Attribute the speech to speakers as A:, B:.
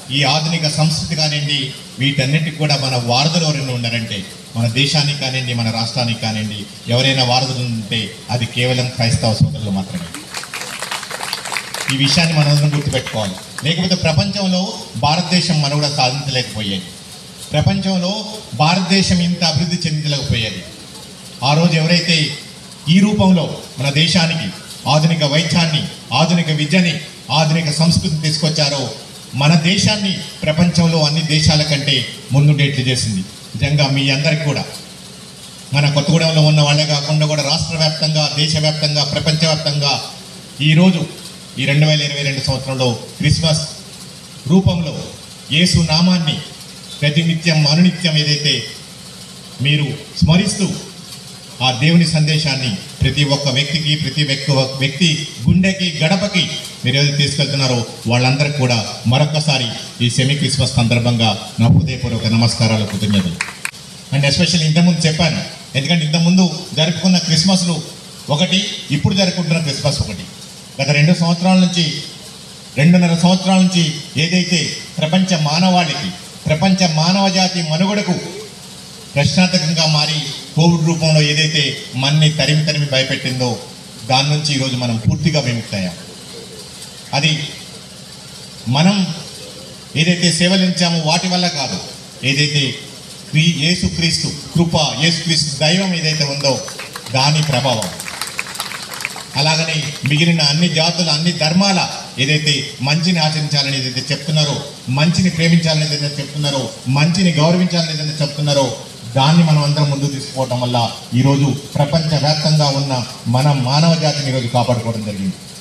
A: ఈ ఆధునిక సంస్కృతి కానివ్వండి వీటన్నిటికి కూడా మన వారధులు ఎవరైనా ఉన్నారంటే మన దేశానికి కానివ్వండి మన రాష్ట్రానికి కానివ్వండి ఎవరైనా వారధులు ఉంటే అది కేవలం క్రైస్తవ సోదరులు మాత్రమే ఈ విషయాన్ని మనందరం గుర్తుపెట్టుకోవాలి లేకపోతే ప్రపంచంలో భారతదేశం మనుగడ సాధించలేకపోయేది ప్రపంచంలో భారతదేశం ఇంత అభివృద్ధి చెందలేకపోయేది ఆ రోజు ఎవరైతే ఈ రూపంలో మన దేశానికి ఆధునిక వైద్యాన్ని ఆధునిక విద్యని ఆధునిక సంస్కృతిని తీసుకొచ్చారో మన దేశాన్ని ప్రపంచంలో అన్ని దేశాల కంటే ముందుండేట్లు చేసింది నిజంగా మీ అందరికి కూడా మన కొత్తగూడెంలో ఉన్న వాళ్ళే కాకుండా కూడా రాష్ట్ర వ్యాప్తంగా దేశవ్యాప్తంగా ప్రపంచవ్యాప్తంగా ఈరోజు ఈ రెండు వేల ఇరవై రెండు సంవత్సరంలో క్రిస్మస్ రూపంలో యేసు నామాన్ని ప్రతినిత్యం అనునిత్యం ఏదైతే మీరు స్మరిస్తూ ఆ దేవుని సందేశాన్ని ప్రతి ఒక్క వ్యక్తికి ప్రతి వ్యక్తి వ్యక్తి గుండెకి గడపకి మీరు ఏదైతే తీసుకెళ్తున్నారో వాళ్ళందరికీ కూడా మరొకసారి ఈ సెమీ క్రిస్మస్ సందర్భంగా నా హృదయపూర్వక నమస్కారాలు కృతజ్ఞతలు అండ్ ఎస్పెషల్లీ ఇంతకుముందు చెప్పాను ఎందుకంటే ఇంతకుముందు జరుపుకున్న క్రిస్మస్లు ఒకటి ఇప్పుడు జరుపుకుంటున్న క్రిస్మస్ ఒకటి గత రెండు సంవత్సరాల నుంచి రెండున్నర సంవత్సరాల నుంచి ఏదైతే ప్రపంచ మానవాళికి ప్రపంచ మానవ జాతి మనుగడకు ప్రశ్నార్థకంగా మారి కోవిడ్ రూపంలో ఏదైతే మన్ని తరిమి తరిమి భయపెట్టిందో దాని నుంచి ఈరోజు మనం పూర్తిగా విముక్తయ్యాం అది మనం ఏదైతే సేవలించామో వాటి వల్ల కాదు ఏదైతే క్రీ యేసుక్రీస్తు కృప యేసుక్రీస్తు దైవం ఏదైతే ఉందో దాని ప్రభావం అలాగని మిగిలిన అన్ని జాతుల అన్ని ధర్మాల ఏదైతే మంచిని ఆచరించాలని ఏదైతే చెప్తున్నారో మంచిని ప్రేమించాలని ఏదైతే చెప్తున్నారో మంచిని గౌరవించాలని ఏదైతే చెప్తున్నారో దాన్ని మనం అందరం ముందుకు తీసుకుపోవటం వల్ల ఈరోజు ప్రపంచవ్యాప్తంగా ఉన్న మన మానవ జాతిని ఈరోజు కాపాడుకోవడం జరిగింది